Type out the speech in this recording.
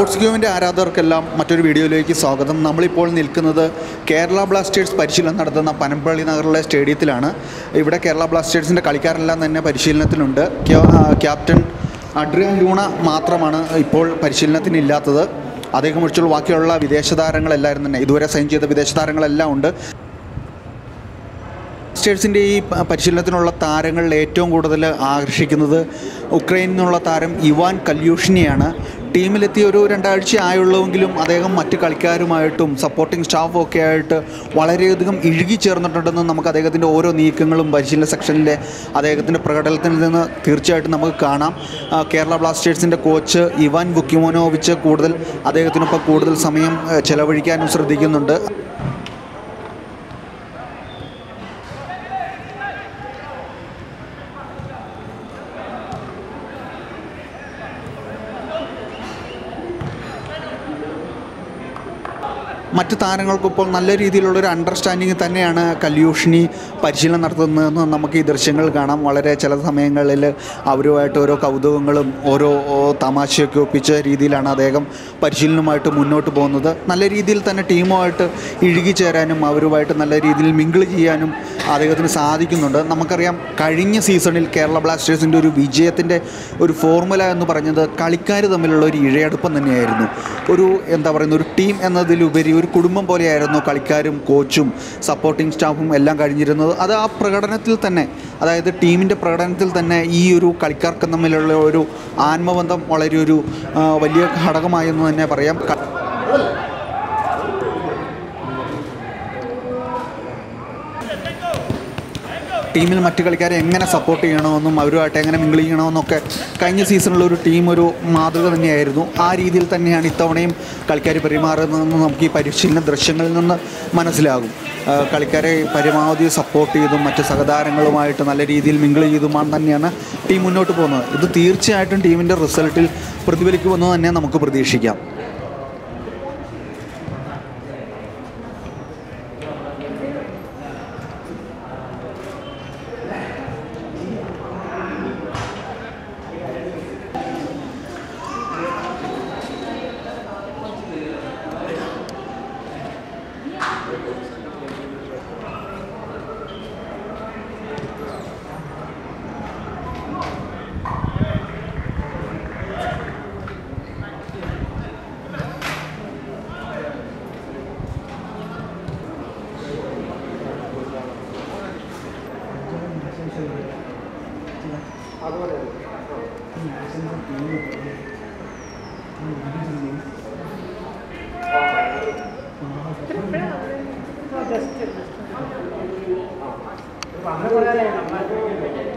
sports ക്യൂവിൻ്റെ ആരാധകർക്കെല്ലാം മറ്റൊരു വീഡിയോയിലേക്ക് സ്വാഗതം നമ്മളിപ്പോൾ നിൽക്കുന്നത് കേരള ബ്ലാസ്റ്റേഴ്സ് പരിശീലനം നടത്തുന്ന പനമ്പള്ളി നഗറിലെ സ്റ്റേഡിയത്തിലാണ് ഇവിടെ കേരള ബ്ലാസ്റ്റേഴ്സിൻ്റെ കളിക്കാരെല്ലാം തന്നെ പരിശീലനത്തിലുണ്ട് ക്യാ- ആ, ക്യാപ്റ്റൻ അഡ്രിയാൻ ലൂണ മാത്രമാണ് ഇപ്പോൾ പരിശീലനത്തിനില്ലാത്തത് അദ്ദേഹം ഒഴിച്ചുള്ള ബാക്കിയുള്ള വിദേശ താരങ്ങളെല്ലാവരും തന്നെ ഇതുവരെ സൈൻ ചെയ്ത വിദേശ താരങ്ങളെല്ലാം ഉണ്ട് ബ്ലാസ്റ്റേഴ്സിൻ്റെ ഈ പ- പരിശീലനത്തിനുള്ള താരങ്ങളിൽ ഏറ്റവും കൂടുതൽ ആകർഷിക്കുന്നത് ഉക്രൈനിൽ നിന്നുള്ള താരം ഇവാൻ കല്യൂഷിനെയാണ് ടീമിലെത്തി ഒരു രണ്ടാഴ്ച ആയുള്ളൂവെങ്കിലും അദ്ദേഹം മറ്റ് കളിക്കാരുമായിട്ടും സപ്പോർട്ടിംഗ് സ്റ്റാഫും ഒക്കെ ആയിട്ട് വളരെയധികം ഇഴുകി ചേർന്നിട്ടുണ്ടെന്ന് നമുക്ക് അദ്ദേഹത്തിൻ്റെ ഓരോ നീക്കങ്ങളും പരിശീലന സെക്ഷനിലെ അദ്ദേഹത്തിൻ്റെ പ്രകടനത്തിൽ നിന്ന് തീർച്ചയായിട്ടും നമുക്ക് കാണാം ആ, കേരള ബ്ലാസ്റ്റേഴ്സിൻ്റെ കോച്ച് ഇവാൻ ബുക്കിമോനോവിച്ച് കൂടുതൽ അദ്ദേഹത്തിനൊപ്പം കൂടുതൽ സമയം ആ, ചെലവഴിക്കാനും ശ്രദ്ധിക്കുന്നുണ്ട് മറ്റ് താരങ്ങൾക്കിപ്പോൾ നല്ല രീതിയിലുള്ളൊരു അണ്ടർസ്റ്റാൻഡിങ് തന്നെയാണ് കല്യൂഷിനി പരിശീലനം നടത്തുന്നതെന്ന് നമുക്ക് ഈ ദൃശ്യങ്ങൾ കാണാം വളരെ ചില സമയങ്ങളിൽ അവരുമായിട്ട് ഓരോ കൗതുകങ്ങളും ഓരോ ഓ, തമാശയൊക്കെ ഒപ്പിച്ച രീതിയിലാണ് അദ്ദേഹം പരിശീലനവുമായിട്ട് മുന്നോട്ട് പോകുന്നത് നല്ല രീതിയിൽ തന്നെ ടീമുമായിട്ട് ഇഴുകി ചേരാനും അവരുമായിട്ട് നല്ല രീതിയിൽ മിങ്കിൾ ചെയ്യാനും അദ്ദേഹത്തിന് സാധിക്കുന്നുണ്ട് നമുക്കറിയാം കഴിഞ്ഞ സീസണിൽ കേരള ബ്ലാസ്റ്റേഴ്സിൻ്റെ ഒരു വിജയത്തിൻ്റെ ഒരു ഫോർമുല എന്ന് പറഞ്ഞത് കളിക്കാർ തമ്മിലുള്ള ഒരു ഇഴയടുപ്പം തന്നെയായിരുന്നു ഒരു എന്താ പറയുന്ന ഒരു ടീം എന്നതിലുപരി ഒരു കുടുംബം പോലെയായിരുന്നു കളിക്കാരും കോച്ചും സപ്പോർട്ടിംഗ് സ്റ്റാഫും എല്ലാം കഴിഞ്ഞിരുന്നത് അത് ആ പ്രകടനത്തിൽ തന്നെ അതായത് ടീമിൻ്റെ പ്രകടനത്തിൽ തന്നെ ഈ ഒരു കളിക്കാർക്ക് തമ്മിലുള്ള ഒരു ആത്മബന്ധം വളരെ ഒരു ആ, വലിയ ഘടകമായെന്ന് തന്നെ പറയാം ക- ടീമിൽ മറ്റ് കളിക്കാരെ എങ്ങനെ സപ്പോർട്ട് ചെയ്യണമെന്നും അവരുമായിട്ട് എങ്ങനെ മിങ്കിൾ ചെയ്യണമെന്നൊക്കെ കഴിഞ്ഞ സീസണിൽ ഒരു ടീം ഒരു മാതൃക തന്നെയായിരുന്നു ആ രീതിയിൽ തന്നെയാണ് ഇത്തവണയും കളിക്കാർ പെരുമാറുന്നതെന്ന് നമുക്ക് ഈ പരിശീലന ദൃശ്യങ്ങളിൽ നിന്ന് മനസ്സിലാകും ആ, കളിക്കാരെ പരമാവധി സപ്പോർട്ട് ചെയ്തും മറ്റ് സഹതാരങ്ങളുമായിട്ട് നല്ല രീതിയിൽ മിങ്കിൾ ചെയ്തുമാണ് തന്നെയാണ് ടീം മുന്നോട്ട് പോകുന്നത് ഇത് തീർച്ചയായിട്ടും ടീമിൻ്റെ റിസൾട്ടിൽ പ്രതിഫലിക്കുമെന്ന് തന്നെ നമുക്ക് പ്രതീക്ഷിക്കാം അങ്ങനെ പറയാനേ നമ്മൾ